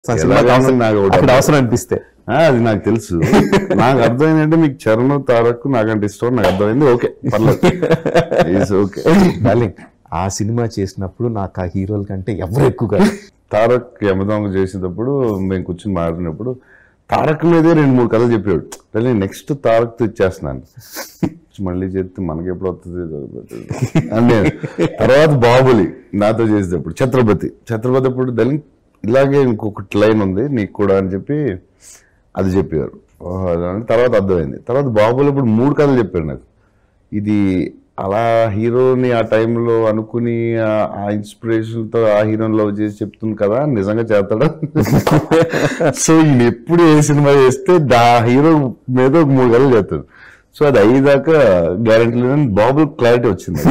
సినిమాకి ఎలాగైనా అవసరం నాకు ఒకటి అక్కడ అవసరం అనిపిస్తే ఆ, అది నాకు తెలుసు నాకు అర్థమైంది అంటే మీకు చరణ్ తారక్ నాకంటే ఇష్టం నాకు అర్థమైంది ఓకే పర్లేదు ఓకే డార్లింగ్ ఆ సినిమా చేసినప్పుడు నాకు ఆ హీరోల కంటే ఎవరు ఎక్కువ కాదు తారక్ యమదొంగ చేసేటప్పుడు మేము కూర్చొని మాట్లాడినప్పుడు తారక్ మీదే రెండు మూడు కథలు చెప్పాడు నేను నెక్స్ట్ తారక్ తో ఇచ్చేస్తున్నాను మళ్ళీ చెప్తే మనకి ఎప్పుడు వస్తుంది అని నేను తర్వాత బాహుబలి నాతో చేసేటప్పుడు ఛత్రపతి ఛత్రపతి అప్పుడు దాని ఇలాగే ఇంకొకటి లైన్ ఉంది నీకు కూడా అని చెప్పి అది చెప్పారు ఓహో, అదని తర్వాత అర్థమైంది తర్వాత బాహుబలి ఇప్పుడు మూడు కథలు చెప్పారు నాకు ఇది అలా హీరోని ఆ టైంలో అనుకుని ఆ- ఆ ఇన్స్పిరేషన్ తో ఆ హీరోని లవ్ చేసి చెప్తుంది కదా నిజంగా చేస్తాడా సో ఈయన ఎప్పుడు ఏ సినిమా చేస్తే దా హీరో మీద ఒక మూడు కథలు చేస్తాడు సో అది అయ్యేదాకా గ్యారంటీ లేదని బాబుల్ క్లారిటీ వచ్చింది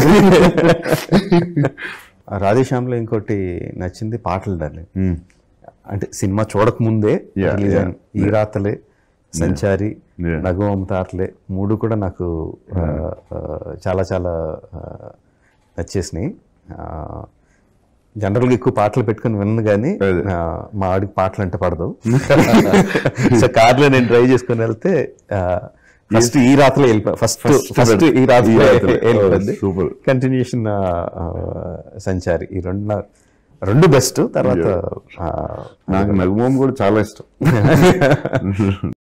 ఆ రాధేశ్యామ్లో ఇంకోటి నచ్చింది పాటలు డార్లింగ్ ఉమ్. అంటే సినిమా చూడక ముందే Yeah, రిలీజ్ yeah, అయిన ఈ రాతలే సంచారి Yeah. నగవం తాటలే మూడు కూడా నాకు ఆ, ఆ, చాలా చాలా ఆ, నచ్చేసినాయి జనరల్గా ఎక్కువ పాటలు పెట్టుకుని విన్నాను కానీ అదే. ఆ, మా ఆడికి పాటలు అంటే పడదు సో కార్లో నేను డ్రైవ్ చేసుకుని వెళ్తే ఫస్ట్ ఈ రాత్రిలో వెళ్ళిపో ఫస్ట్ First ఫస్ట్ పెడతా. ఈ రాత్రి ఈ రాత్రిలో. వెళ్ళిపోయింది Oh, super. కంటిన్యూషన్ సంచారి ఈ రెండు నా- రెండు బెస్ట్ తర్వాత ఆ, నాకు నగుమోం కూడా చాలా ఇష్టం